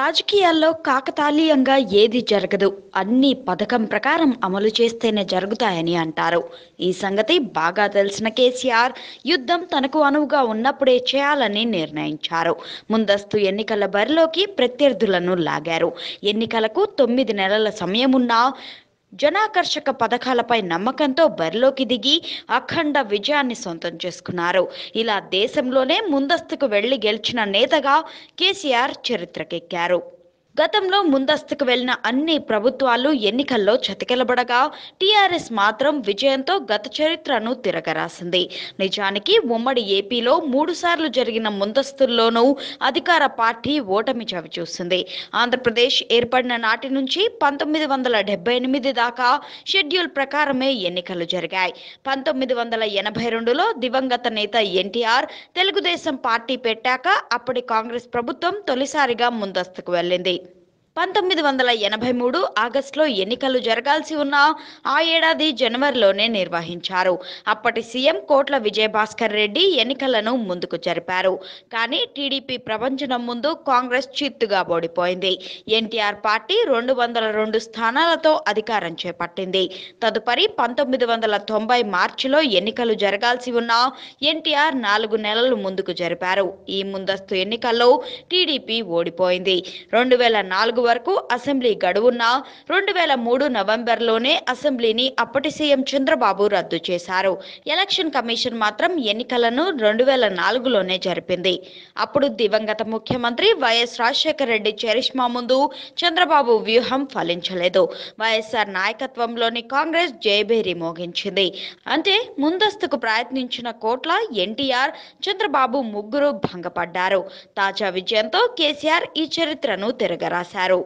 రాజకీయాల్లో కాకతాళీయంగా ఏది జరగదు అన్ని పథకం ప్రకారం అమలు చేస్తేనే జరుగుతాయని అంటారు ఈ సంగతి బాగా తెలిసిన కేసీఆర్ యుద్ధం తనకు అనువుగా ఉన్నప్పుడే చేయాలని నిర్ణయించారు ముందస్తు ఎన్నికల బరిలోకి ప్రత్యర్థులను లాగారు ఎన్నికలకు తొమ్మిది నెలల సమయం ఉన్నా జనాకర్షక పథకాలపై నమ్మకంతో బరిలోకి దిగి అఖండ విజయాన్ని సొంతం చేసుకున్నారు ఇలా దేశంలోనే ముందస్తుకు వెళ్లి గెలిచిన నేతగా కేసీఆర్ చరిత్రకెక్కారు గతంలో ముందస్తుకు వెళ్లిన అన్ని ప్రభుత్వాలు ఎన్నికల్లో చతికిలబడగా టీఆర్ఎస్ మాత్రం విజయంతో గత చరిత్రను తిరగరాసింది నిజానికి ఉమ్మడి ఏపీలో మూడు సార్లు జరిగిన ముందస్తుల్లోనూ అధికార పార్టీ ఓటమి చవిచూసింది ఆంధ్రప్రదేశ్ ఏర్పడిన నాటి నుంచి పంతొమ్మిది వందల డెబ్బై ఎనిమిది దాకా షెడ్యూల్ ప్రకారమే ఎన్నికలు జరిగాయి పంతొమ్మిది వందల ఎనభై రెండులో దివంగత నేత ఎన్టీఆర్ తెలుగుదేశం పార్టీ పెట్టాక అప్పటి కాంగ్రెస్ ప్రభుత్వం తొలిసారిగా ముందస్తుకు వెళ్ళింది పంతొమ్మిది వందల ఎనభై మూడు ఆగస్టులో ఎన్నికలు జరగాల్సి ఉన్న ఆ ఏడాది జనవరిలోనే నిర్వహించారు అప్పటి సీఎం కోట్ల విజయభాస్కర్ రెడ్డి ఎన్నికలను ముందుకు జరిపారు కానీ టీడీపీ ప్రపంచనం ముందు కాంగ్రెస్ చిత్తుగా ఓడిపోయింది ఎన్టీఆర్ పార్టీ రెండు వందల రెండు స్థానాలతో అధికారం చేపట్టింది తదుపరి పంతొమ్మిది వందల తొంభై మార్చిలో ఎన్నికలు జరగాల్సి ఉన్న ఎన్టీఆర్ నాలుగు నెలలు ముందుకు జరిపారు ఈ ముందస్తు ఎన్నికల్లో టీడీపీ ఓడిపోయింది రెండు వేల నాలుగు వరకు అసెంబ్లీ గడువున్న రెండు వేల మూడు నవంబర్లోనే అసెంబ్లీని అప్పటి సీఎం చంద్రబాబు రద్దు చేశారు ఎలక్షన్ కమిషన్ మాత్రం ఎన్నికలను రెండు వేల నాలుగులోనే జరిపింది అప్పుడు దివంగత ముఖ్యమంత్రి వైఎస్ రాజశేఖర రెడ్డి చరిష్మా ముందు చంద్రబాబు వ్యూహం ఫలించలేదు వైఎస్ఆర్ నాయకత్వంలోని కాంగ్రెస్ జయభేరి మోగించింది అంటే ముందస్తుకు ప్రయత్నించిన కోట్ల ఎన్టీఆర్ చంద్రబాబు ముగ్గురు భంగపడ్డారు తాజా విజయంతో కేసీఆర్ ఈ చరిత్రను తిరగరాశారు